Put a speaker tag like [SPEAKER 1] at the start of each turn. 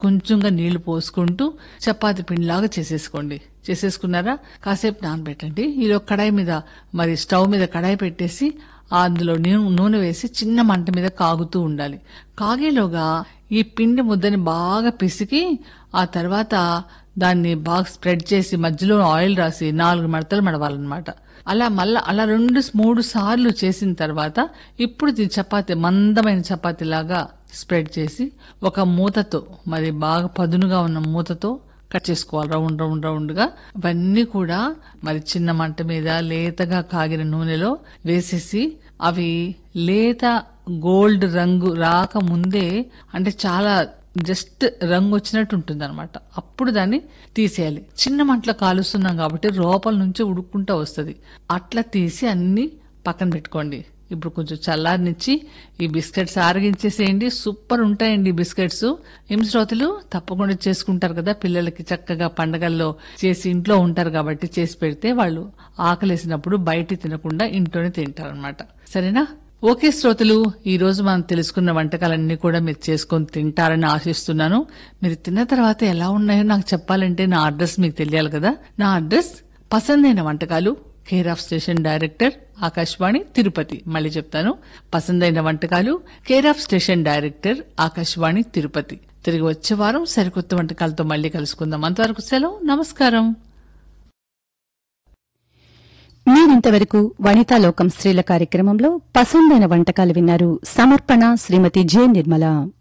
[SPEAKER 1] కొంచెంగా నీళ్లు పోసుకుంటూ చపాతి పిండిలాగా చేసేసుకోండి చేసేసుకున్నారా కాసేపు నానబెట్టండి ఈలో కడాయి మీద మరి స్టవ్ మీద కడాయి పెట్టేసి అందులో నూ- నూనె వేసి చిన్న మంట మీద కాగుతూ ఉండాలి కాగేలోగా ఈ పిండి ముద్దని బాగా పిసికి ఆ తర్వాత దాన్ని బాగా స్ప్రెడ్ చేసి మధ్యలో ఆయిల్ రాసి నాలుగు మడతలు మడవాలన్నమాట అలా మళ్ళా అలా రెండు మూడు సార్లు చేసిన తర్వాత ఇప్పుడు ఈ చపాతి మందమైన చపాతి లాగా స్ప్రెడ్ చేసి ఒక మూతతో మరి బాగా పదునుగా ఉన్న మూతతో కట్ చేసుకోవాలి రౌండ్ రౌండ్ రౌండ్ గా అవన్నీ కూడా మరి చిన్న మంట మీద లేతగా కాగిన నూనెలో వేసేసి అవి లేత గోల్డ్ రంగు రాకముందే అంటే చాలా జస్ట్ రంగు వచ్చినట్టు ఉంటుంది అనమాట అప్పుడు దాన్ని తీసేయాలి చిన్న మంటలో కాలుస్తున్నాం కాబట్టి లోపల నుంచి ఉడుక్కుంటా వస్తుంది అట్లా తీసి అన్ని పక్కన పెట్టుకోండి ఇప్పుడు కొంచెం చల్లారనిచ్చి ఈ బిస్కెట్స్ ఆరగించేసేయండి సూపర్ ఉంటాయండి ఈ బిస్కెట్స్ ఏం శ్రోతలు తప్పకుండా చేసుకుంటారు కదా పిల్లలకి చక్కగా పండగల్లో చేసి ఇంట్లో ఉంటారు కాబట్టి చేసి పెడితే వాళ్ళు ఆకలేసినప్పుడు బయట తినకుండా ఇంట్లోనే తింటారనమాట సరేనా ఓకే శ్రోతలు ఈ రోజు మనం తెలుసుకున్న వంటకాలన్నీ కూడా మీరు చేసుకొని తింటారని ఆశిస్తున్నాను మీరు తిన్న తర్వాత ఎలా ఉన్నాయో నాకు చెప్పాలంటే నా అడ్రస్ మీకు తెలియాలి కదా నా అడ్రస్ పసందైన వంటకాలు care of station director Akashvani Tirupati మళ్ళీ చెప్తాను పసందైన వంటకాలు care of station director Akashvani Tirupati తిరిగి వచ్చే వారం సరికొత్త వంటకాలతో మళ్ళీ కలుసుకుందాం అంతవరకు సెలవు నమస్కారం
[SPEAKER 2] మీరింతవరకు వనితాలోకం స్త్రీల కార్యక్రమంలో పసందైన వంటకాలు విన్నారు సమర్పణ శ్రీమతి జె నిర్మల